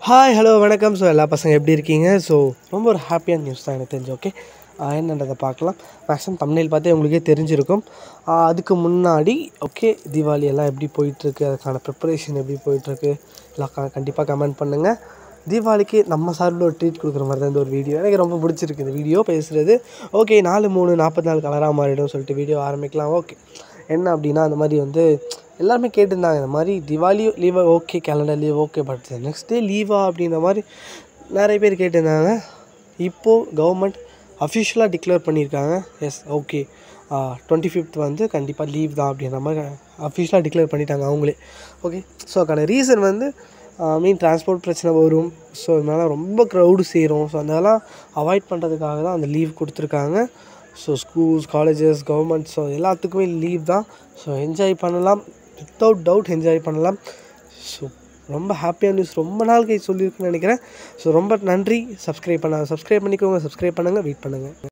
hi hello வணக்கம் so எல்லா பசங்க எப்படி இருக்கீங்க ஸோ ரொம்ப ஒரு ஹாப்பியான நியூஸ் தான் எனக்கு தெரிஞ்சு ஓகே என்னன்றதை பார்க்கலாம் மேக்ஸிமம் தமிழில் பார்த்தே உங்களுக்கே தெரிஞ்சிருக்கும் ஆஹ் அதுக்கு முன்னாடி ஓகே தீபாவளி எல்லாம் எப்படி போயிட்டுருக்கு அதுக்கான ப்ரிப்பரேஷன் எப்படி போயிட்டுருக்கு எல்லாம் க கண்டிப்பாக கமெண்ட் பண்ணுங்கள் தீபாவளிக்கு நம்ம சார்பில் ஒரு ட்ரீட் கொடுக்குற மாதிரி தான் இந்த ஒரு வீடியோ எனக்கு ரொம்ப பிடிச்சிருக்கு இந்த வீடியோ பேசுகிறது ஓகே நாலு மூணு நாற்பத்தி நாலு கலராக மாறிடும் சொல்லிட்டு வீடியோ ஆரம்பிக்கலாம் ஓகே என்ன அப்படின்னா அந்த மாதிரி வந்து எல்லாருமே கேட்டிருந்தாங்க இந்த மாதிரி திவாலி லீவா okay calendar leave okay but next day லீவா அப்படின்ற மாதிரி நிறைய பேர் கேட்டிருந்தாங்க இப்போது கவர்மெண்ட் அஃபிஷியலாக டிக்ளேர் பண்ணியிருக்காங்க எஸ் ஓகே டுவெண்ட்டி ஃபிஃப்த் வந்து கண்டிப்பாக லீவ் தான் அப்படின்ற மாதிரி அஃபிஷியலாக டிக்ளேர் பண்ணிட்டாங்க அவங்களே ஓகே ஸோ அதுக்கான ரீசன் வந்து மீன் டிரான்ஸ்போர்ட் பிரச்சனை வரும் ஸோ அதனால ரொம்ப க்ரௌடு சேரும் ஸோ அதெல்லாம் அவாய்ட் பண்ணுறதுக்காக தான் அந்த லீவ் கொடுத்துருக்காங்க so schools colleges government so எல்லாத்துக்குமே லீவ் தான் ஸோ என்ஜாய் பண்ணலாம் வித்தவுட் டவுட் என்ஜாய் பண்ணலாம் ஸோ ரொம்ப ஹாப்பியான நியூஸ் ரொம்ப நாள் கழிச்சு சொல்லியிருக்குன்னு நினைக்கிறேன் ஸோ ரொம்ப நன்றி சப்ஸ்கிரைப் பண்ண சப்ஸ்கிரைப் பண்ணிக்கோங்க சப்ஸ்கிரைப் பண்ணுங்கள் வெயிட் பண்ணுங்கள்